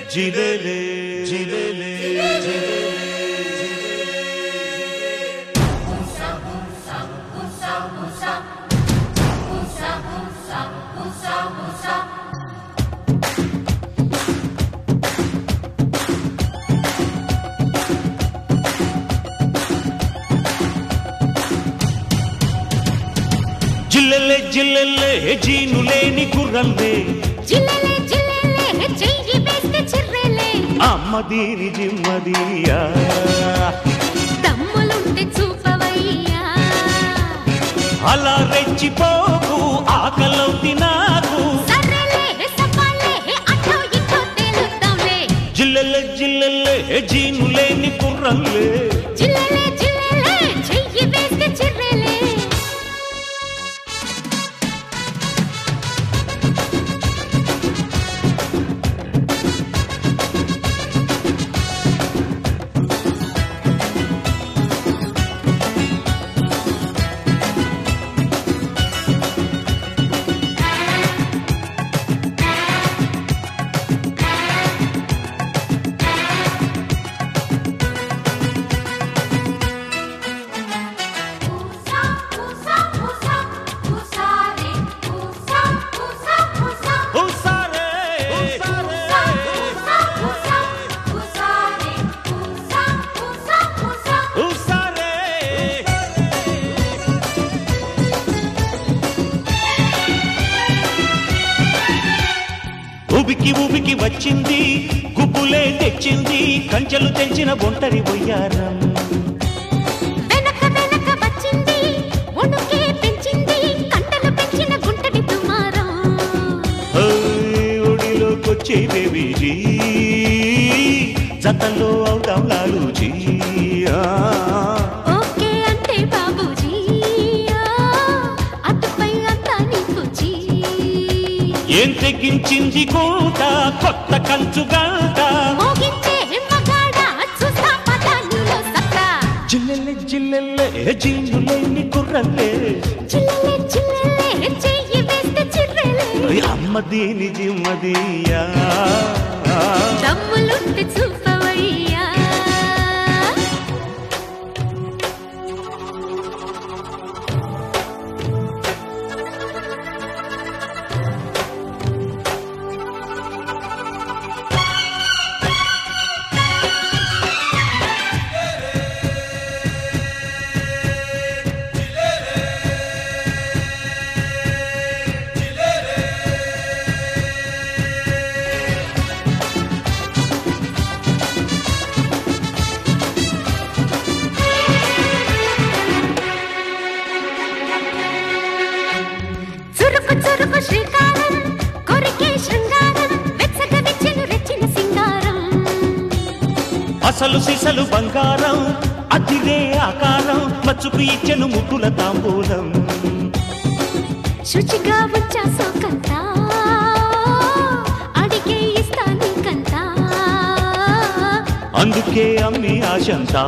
జిలేలే జిలేలే జిల్లెల్లే జిల్లెల్లే జీను లేని గుర్రల్లే జిల్లెలే జిల్లెలే చెయ్యి వేస్తే చిర్రెలే అమ్మ దీని జిమ్మదియా దమ్ములుంటే చూపవయ్యా అలా రెచ్చిపోకు ఆకలవుతి నాకు సర్రెలే సవాలే అటో ఇటో తేలుద్దాంలే జిల్లెల్లే జిల్లెల్లే జీను లేని గుర్రల్లే జిల్లెలే జిల్లెలే చెయ్యి వేస్తే చిర్రెలే ఉసా ఉసా ఉసా ఉసారే ఉసా ఉసా ఉసా హుసారే ఉసా ఉసా ఉసా ఉసారే ఉసా ఉసా ఉసా హుసారే ఉబికి ఉబికి వచ్చింది గుబ్బులే తెచ్చింది కంచెలు తెంచిన ఒంటరి బొయ్యారం వెనక వెనక వచ్చింది ఉణుకే పెంచింది కంటలు పెంచిన గుంటడి తుమారం ఓయ్, ఒడిలోకొచ్చే బేబీజీ జతల్లో అవుతాం లాలూజీ ఆ. ఓకే అంటే బాబూజీ ఆ, అటుపై అంతా నీకు జీ. ఏం తెగించింది కూట కొత్త కంచు గంట మోగించే మగాడ చూస్తా పద నీలో సత్తా. జిల్లెల్లె జిల్లెల్లె జీనులేని కుర్రల్లే చిల్లెలే చిల్లెలే చెయ్యి వేస్తే చిర్రెలే. అమ్మ దీని జిమ్మదియా దమ్ములుంటే చూపవయ్యా చురుకు చురుకు శ్రీకారం కొరికే శృంగారం వెచ్చగ వెచ్చను రెచ్చిన సింగారం అసలు సిసలు బంగారం అతిరే ఆకారం మచ్చుకు ఇచ్చెను ముద్దుల తాంబూలం శుచిగా వచ్చా సోకంతా అడిగే ఇస్తా నీకంతా అందుకే అమ్మి ఆశంతా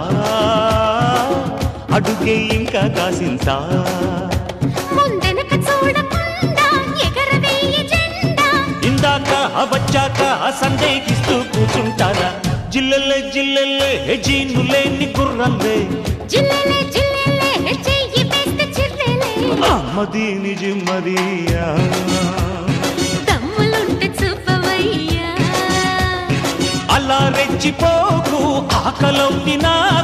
అడుగే ఇంకా కాసింతా ముందెనక చూడకుండా ఎగరవేయి జెండా ఇందాక వచ్చాక సందేహిస్తూ కూర్చుంటారా జిల్లెల్లే జిల్లెల్లే జీను లేని గుర్రల్లే జిల్లెలే జిల్లెలే చెయ్యి వేస్తే చిర్రెలే అమ్మ దీని జిమ్మదియా దమ్ములుంటే చూపవయ్యా అలా రెచ్చిపోకు ఆకలవుతి నాకు